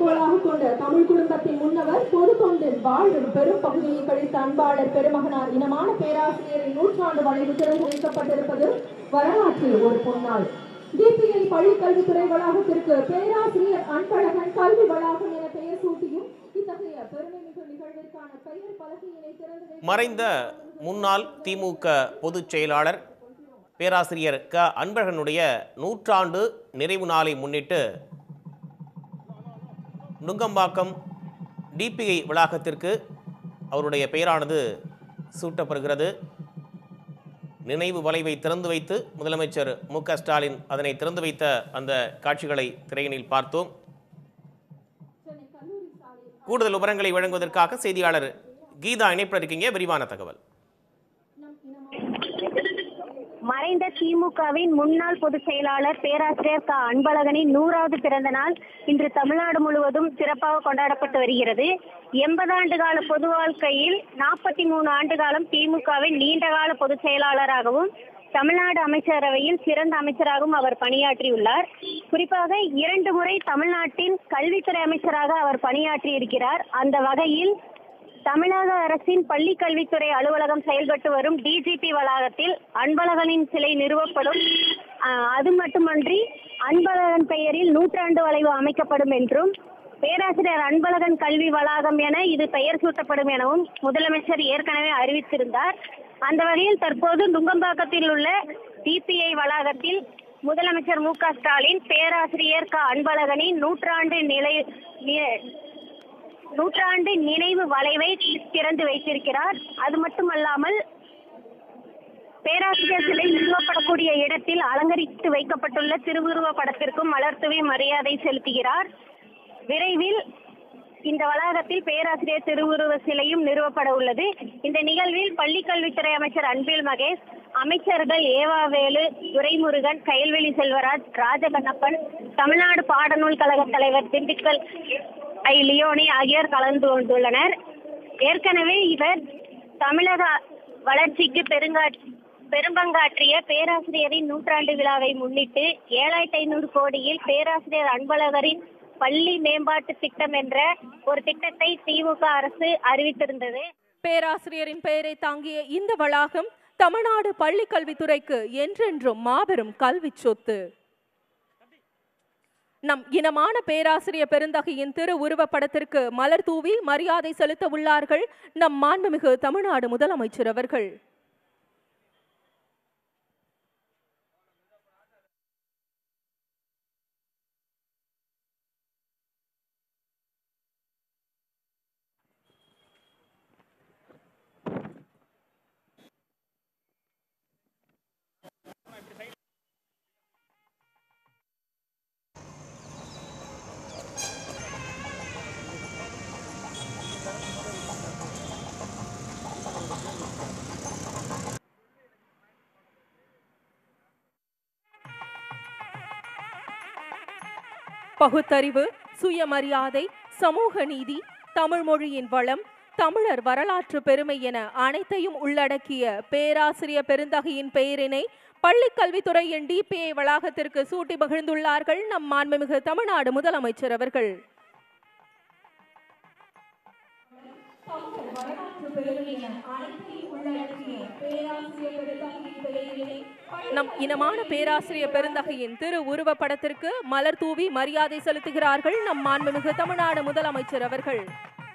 குறிக்கோளாக கொண்ட தமிழ் குடும்பத்தின் முன்னவர் பொது தொண்டில் வாழும் பெரும் பகுதியை கழித்த அன்பாளர் பெருமகனார் இனமான பேராசிரியரின் நூற்றாண்டு வளைவு திறந்து வைக்கப்பட்டிருப்பது வரலாற்றில் ஒரு பொன்னாள் டிபிஐ பள்ளி கல்வித்துறை வளாகத்திற்கு பேராசிரியர் அன்பழகன் கல்வி வளாகம் என பெயர் சூட்டியும் இத்தகைய பெருமைமிகு நிகழ்விற்கான பெயர் பலகையினை திறந்து வைக்க- மறைந்த முன்னாள் திமுக பொதுச் செயலாளர் பேராசிரியர் க அன்பழகனுடைய நூற்றாண்டு நிறைவு நாளை முன்னிட்டு நுங்கம்பாக்கம் டிபிஐ வளாகத்திற்கு அவருடைய பெயரானது சூட்டப்படுகிறது நினைவு வளைவை திறந்து வைத்து முதலமைச்சர் மு க ஸ்டாலின் அதனை திறந்து வைத்த அந்த காட்சிகளை திரையினில் பார்த்தோம் சென்னை கல்லூரி சாலையில் கூடுதல் விவரங்களை வழங்குவதற்காக செய்தியாளர் கீதா இணைப்பில் இருக்கீங்க விரிவான தகவல் நம் இனமான மறைந்த திமுகவின் முன்னாள் பொதுச் செயலாளர் பேராசிரியர் க அன்பழகனின் நூறாவது பிறந்த நாள் இன்று தமிழ்நாடு முழுவதும் சிறப்பாக கொண்டாடப்பட்டு வருகிறது எண்பது ஆண்டு கால பொது வாழ்க்கையில் நாற்பத்தி மூணு ஆண்டு காலம் திமுகவின் நீண்டகால பொதுச் செயலாளராகவும் தமிழ்நாடு அமைச்சரவையில் சிறந்த அமைச்சராகவும் அவர் பணியாற்றியுள்ளார் குறிப்பாக இரண்டு முறை தமிழ்நாட்டின் கல்வித்துறை அமைச்சராக அவர் பணியாற்றி இருக்கிறார் அந்த வகையில் தமிழக அரசின் பள்ளி கல்வித்துறை அலுவலகம் செயல்பட்டு வரும் டிஜிபி வளாகத்தில் அன்பழகனின் சிலை நிறுவப்படும் ஆஹ், அது மட்டுமன்றி அன்பழகன் பெயரில் நூற்றாண்டு வளைவு அமைக்கப்படும் என்றும் பேராசிரியர் அன்பழகன் கல்வி வளாகம் என இது பெயர் சூட்டப்படும் எனவும் முதலமைச்சர் ஏற்கனவே அறிவித்திருந்தார் அந்த வகையில் தற்போது நுங்கம்பாக்கத்தில் உள்ள டிபிஐ வளாகத்தில் முதலமைச்சர் மு க ஸ்டாலின் பேராசிரியர் க அன்பழகனின் நூற்றாண்டு நிலை நி- நூற்றாண்டு நினைவு வளைவை திறந்து வைத்திருக்கிறார் அது மட்டுமல்லாமல் பேராசிரியர் சிலை நிறுவப்படக்கூடிய இடத்தில் அலங்கரித்து வைக்கப்பட்டுள்ள திருவுருவ படத்திற்கும் மலர்தூவி மரியாதை செலுத்துகிறார் விரைவில் இந்த வளாகத்தில் பேராசிரியர் திருவுருவ சிலையும் நிறுவப்பட உள்ளது இந்த நிகழ்வில் பள்ளிக் கல்வித்துறை அமைச்சர் அன்பில் மகேஷ் அமைச்சர்கள் ஏவாவேலு துரைமுருகன் கயல்வெளி செல்வராஜ் ராஜகண்ணப்பன் தமிழ்நாடு பாடநூல் கழக தலைவர் திண்டுக்கல் ஐ லியோனி ஆகியோர் கலந்து கொண்டுள்ளனர் ஏற்கனவே இவர் தமிழக வளர்ச்சிக்கு பெருங்கா பெரும்பங்காற்றிய பேராசிரியரின் நூற்றாண்டு விழாவை முன்னிட்டு ஏழாயிரத்தி ஐநூறு கோடியில் பேராசிரியர் அன்பழகரின் பள்ளி மேம்பாட்டு திட்டம் என்ற ஒரு திட்டத்தை திமுக அரசு அறிவித்திருந்தது பேராசிரியரின் பெயரை தாங்கிய இந்த வளாகம் தமிழ்நாடு பள்ளி கல்வித்துறைக்கு என்றென்றும் மாபெரும் கல்விச் சொத்து நம் இனமான பேராசிரியர் பெருந்தகையின் திரு உருவப்படத்திற்கு மலர் தூவி மரியாதை செலுத்த உள்ளார்கள் நம் மாண்புமிகு தமிழ்நாடு முதலமைச்சர் அவர்கள் பகுத்தறிவு சுயமரியாதை சமூக நீதி தமிழ் மொழியின் வளம் தமிழர் வரலாற்று பெருமை என அனைத்தையும் உள்ளடக்கிய பேராசிரியர் பெருந்தகையின் பெயரினை பள்ளிக் கல்வித்துறையின் டிபிஐ வளாகத்திற்கு சூட்டி மகிழ்ந்துள்ளார்கள் நம் மாண்புமிகு தமிழ்நாடு முதலமைச்சர் அவர்கள் தமிழர் வரலாற்று பெருமை என அனைத்தையும் உள்ளடக்கிய பேராசிரியர் பெருந்தகையின் பெயரினை நம் இனமான பேராசிரியர் பெருந்தகையின் திரு உருவப்படத்திற்கு மலர் தூவி மரியாதை செலுத்துகிறார்கள் நம் மாண்புமிகு தமிழ்நாடு முதலமைச்சர் அவர்கள்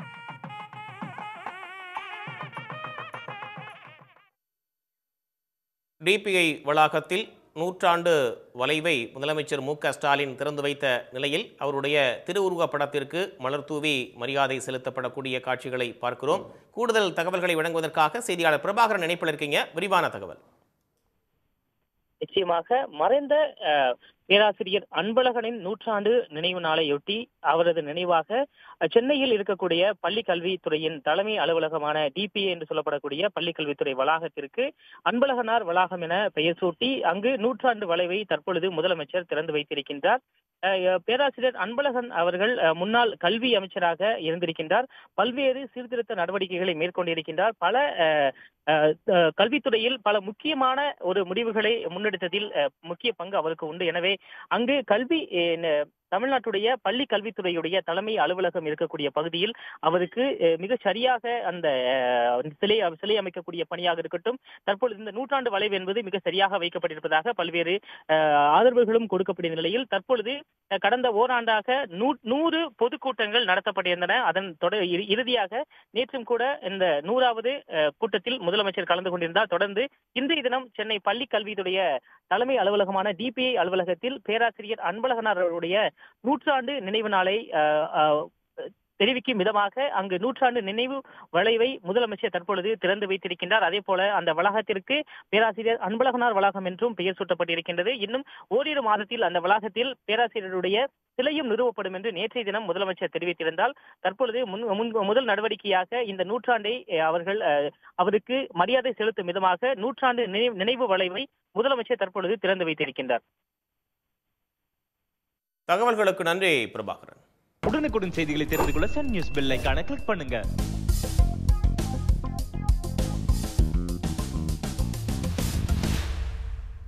டிபிஐ வளாகத்தில் நூற்றாண்டு வளைவை முதலமைச்சர் மு க ஸ்டாலின் திறந்து வைத்த நிலையில் அவருடைய திருவுருவப் படத்திற்கு மலர் தூவி மரியாதை செலுத்தப்படக்கூடிய காட்சிகளை பார்க்கிறோம் கூடுதல் தகவல்களை வழங்குவதற்காக செய்தியாளர் பிரபாகரன் இணைப்பில் இருக்கீங்க விரிவான தகவல் நிச்சயமாக மறைந்த அஹ், பேராசிரியர் அன்பழகனின் நூற்றாண்டு நினைவு நாளையொட்டி அவரது நினைவாக அஹ், சென்னையில் இருக்கக்கூடிய பள்ளி கல்வித்துறையின் தலைமை அலுவலகமான டிபிஏ என்று சொல்லப்படக்கூடிய பள்ளி கல்வித்துறை வளாகத்திற்கு அன்பழகனார் வளாகம் என பெயர் சூட்டி அங்கு நூற்றாண்டு வளைவை தற்பொழுது முதலமைச்சர் திறந்து வைத்திருக்கின்றார் அஹ், பேராசிரியர் அன்பழகன் அவர்கள் அஹ், முன்னாள் கல்வி அமைச்சராக இருந்திருக்கின்றார் பல்வேறு சீர்திருத்த நடவடிக்கைகளை மேற்கொண்டிருக்கின்றார் பல அஹ், அஹ், அஹ், கல்வித்துறையில் பல முக்கியமான ஒரு முடிவுகளை முன்னெடுத்ததில் அஹ், முக்கிய பங்கு அவருக்கு உண்டு எனவே அங்கு கல்வி அஹ், ந- தமிழ்நாட்டுடைய பள்ளி கல்வித்துறையுடைய தலைமை அலுவலகம் இருக்கக்கூடிய பகுதியில் அவருக்கு அஹ், மிக சரியாக அந்த அஹ், சிலை சிலை அமைக்கக்கூடிய பணியாக இருக்கட்டும் தற்பொழுது இந்த நூற்றாண்டு வளைவு என்பது மிக சரியாக வைக்கப்பட்டிருப்பதாக பல்வேறு அஹ், ஆதரவுகளும் கொடுக்கப்பட்ட நிலையில் தற்பொழுது அஹ், கடந்த ஓராண்டாக நூ நூறு பொதுக்கூட்டங்கள் நடத்தப்பட்டிருந்தன அதன் தொடர் இறு- இறுதியாக நேற்றும் கூட இந்த நூறாவது அஹ், கூட்டத்தில் முதலமைச்சர் கலந்து கொண்டிருந்தார் தொடர்ந்து இன்றைய தினம் சென்னை பள்ளி கல்வித்துடைய தலைமை அலுவலகமான டிபிஐ அலுவலகத்தில் பேராசிரியர் அன்பழகனார் அவருடைய நூற்றாண்டு நினைவு நாளை அஹ், அஹ், தெரிவிக்கும் விதமாக அங்கு நூற்றாண்டு நினைவு வளைவை முதலமைச்சர் தற்பொழுது திறந்து வைத்திருக்கின்றார் அதே போல அந்த வளாகத்திற்கு பேராசிரியர் அன்பழகனார் வளாகம் என்றும் பெயர் சூட்டப்பட்டிருக்கின்றது இன்னும் ஓரிரு மாதத்தில் அந்த வளாகத்தில் பேராசிரியருடைய சிலையும் நிறுவப்படும் என்று நேற்றைய தினம் முதலமைச்சர் தெரிவித்திருந்தால் தற்பொழுது முன் முன் முதல் நடவடிக்கையாக இந்த நூற்றாண்டை அஹ், அவர்கள் அஹ், அவருக்கு மரியாதை செலுத்தும் விதமாக நூற்றாண்டு நினைவு நினைவு வளைவை முதலமைச்சர் தற்பொழுது திறந்து வைத்திருக்கின்றார் தகவல்களுக்கு நன்றி பிரபாகரன் உடனுக்குடன் செய்திகளை தெரிந்து கொள்ள சன் நியூஸ் பெல் ஐகானை கிளிக் பண்ணுங்க